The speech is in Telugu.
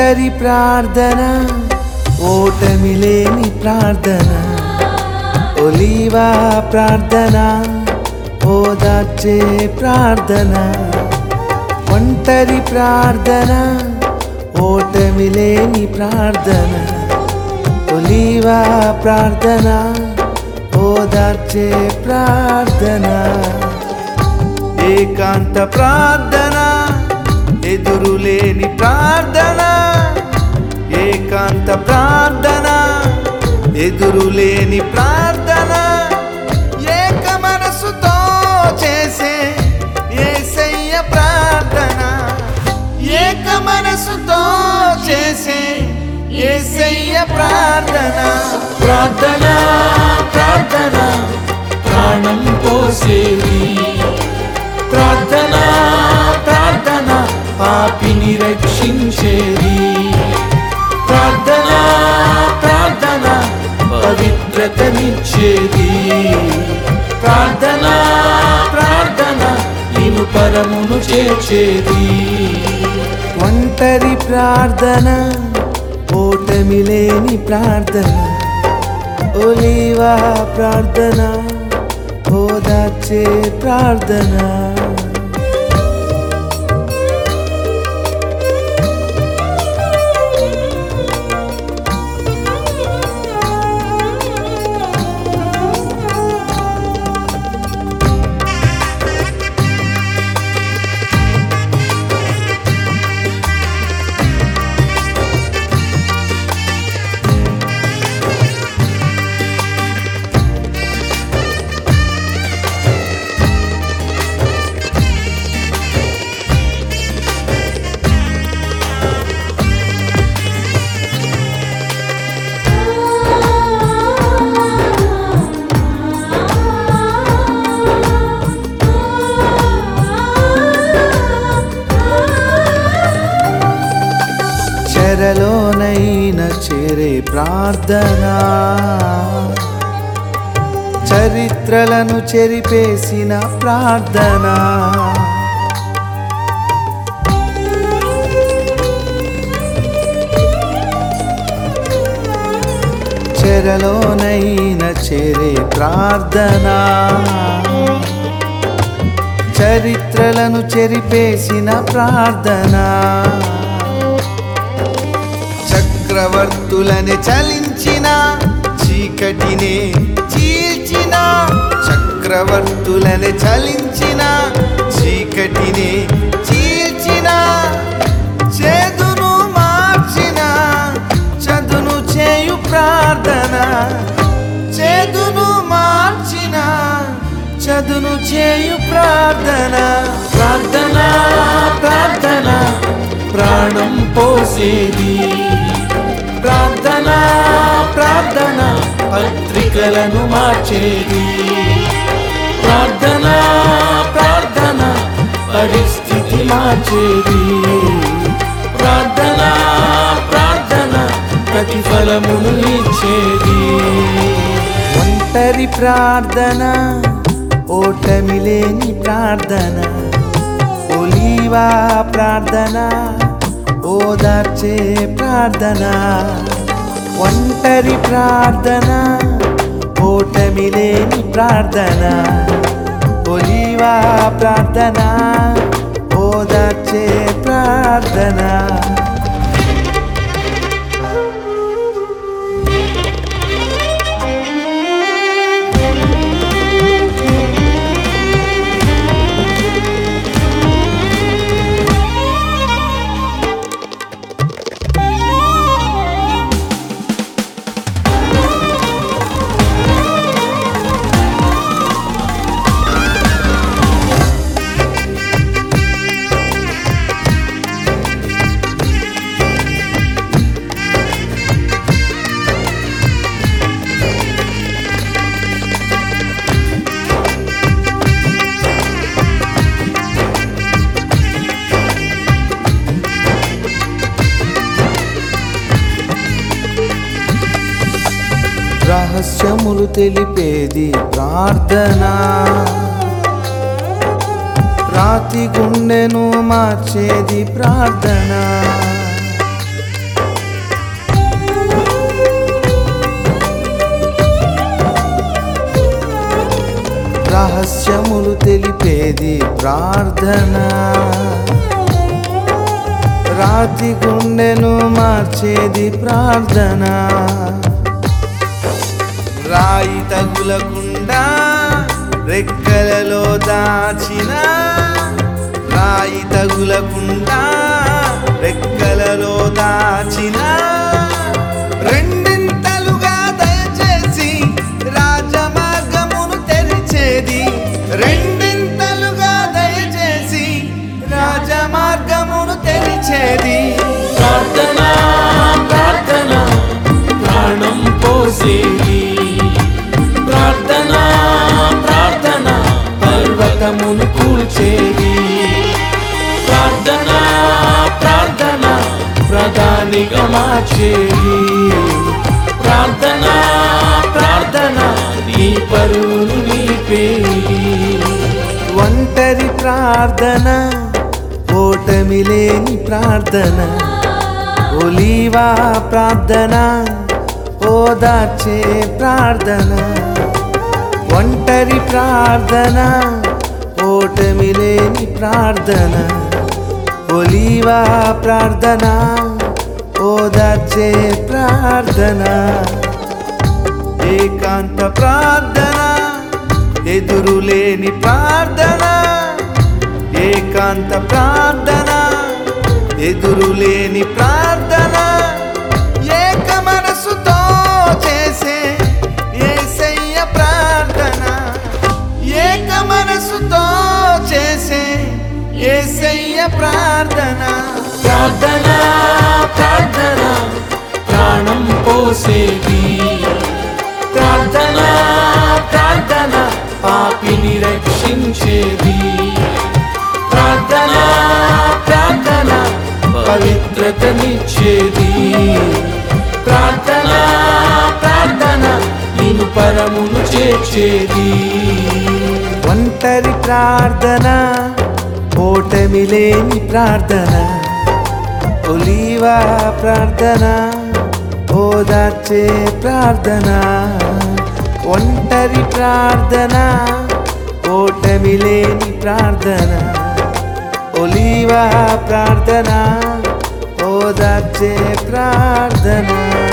ఒంటరి ప్రార్థన ఓటమి లేని ప్రార్థన ఒలీవా ప్రార్థన ఓదార్చే ప్రార్థన ఒంటరి ప్రార్థన ఓటమి లేని ప్రార్థన ఒలీవా ప్రార్థన ఓదార్చే ప్రార్థన ఏకాంత ప్రార్థన ఎదురులేని ప్రార్థన ఏకాంత ప్రార్థన ఎదురులేని ప్రార్థన ఏక మనసుతో చేసే ఏసయ్య ప్రార్థన ఏక మనసుతో చేసే ఏసయ్య ప్రార్థన ప్రార్థన ప్రార్థన ప్రాణం పోసేది ప్రార్థన ప్రార్థన పాపిని రక్షించేది ప్రార్థన ప్రార్థన పవిత్రతనిచ్చేది ప్రార్థన ప్రార్థన నిన్ను పరమును చేర్చేది ఒంటరి ప్రార్థన ఓటమి లేని ప్రార్థన ఒలీవా ప్రార్థన ఓదార్చే ప్రార్థన చెరలోనైన చేరే ప్రార్థన చరిత్రలను చెరిపేసిన ప్రార్థన చెరలోనైన చేరే ప్రార్థన చరిత్రలను చెరిపేసిన ప్రార్థన చక్రవర్తులని చలించిన చీకటినే చీల్చిన చక్రవర్తులని చలించిన చీకటినే చీల్చిన చేదును మార్చిన చదును చేయు ప్రార్థన చేదును మార్చిన చదును చేయు ప్రార్థన ప్రార్థన ప్రార్థన ప్రాణం పోసేది ప్రార్థన ప్రార్థన పత్రికలను మార్చేది ప్రార్థన ప్రార్థన పరిస్థితి మార్చేది ప్రార్థన ప్రార్థన ప్రతిఫలమును ఇచ్చేది ఒంటరి ప్రార్థన ఓటమి లేని ప్రార్థన ఒలీవా ప్రార్థన ఓదార్చే ప్రార్థన ఒంటరి ప్రార్థన ఓటమి లేని ప్రార్థన ఒలీవా ప్రార్థన ఓదార్చే ప్రార్థన రహస్యములు తెలిపేది ప్రార్థన రాతి గుండెను మార్చేది ప్రార్థన రహస్యములు తెలిపేది ప్రార్థన రాతి గుండెను మార్చేది ప్రార్థన రాయి తగులకుండా రెక్కలలో దాచిన రాయి తగులకుండా రెక్కలలో దాచిన రెండింతలుగా దయచేసి రాజమార్గమును తెరిచేది రెండింతలుగా దయచేసి రాజమార్గమును తెరిచేది ప్రార్థన ప్రార్థన ప్రాణం పోసేది ప్రార్థన ప్రార్థన పర్వతమును కూల్చేది ప్రార్థన ప్రార్థన ప్రధానిగా మార్చేది ప్రార్థన ప్రార్థన నీ పరువును నిలిపేది ఒంటరి ప్రార్థన ఓటమి లేని ప్రార్థన ఒలీవా ప్రార్థన ఓదార్చే ప్రార్థన ఒంటరి ప్రార్థన ఓటమి లేని ప్రార్థన ఒలీవా ప్రార్థన ఓదార్చే ప్రార్థన ఏకాంత ప్రార్థన ఎదురులేని ప్రార్థన ఏకాంత ప్రార్థన ఎదురులేని ప్రార్థన ఏక మనసుతో చేసే ఏసయ్య ప్రార్థన ఏక మనసుతో చేసే ఏసయ్య ప్రార్థన ప్రార్థన ప్రార్థన ప్రాణం పోసేది ప్రార్థన ప్రార్థన పాపిని రక్షించేది ప్రార్థన ప్రార్థన పవిత్రతనిచ్చేది ప్రార్థన ప్రార్థన నిన్ను పరమును చేర్చేది ఒంటరి ప్రార్థన ఓటమి లేని ప్రార్థన ఒలీవా ప్రార్థన ఓదార్చే ప్రార్థన ఒంటరి ప్రార్థన ఓటమి లేని ప్రార్థన ఒలీవా ప్రార్థన ఓదార్చే ప్రార్థన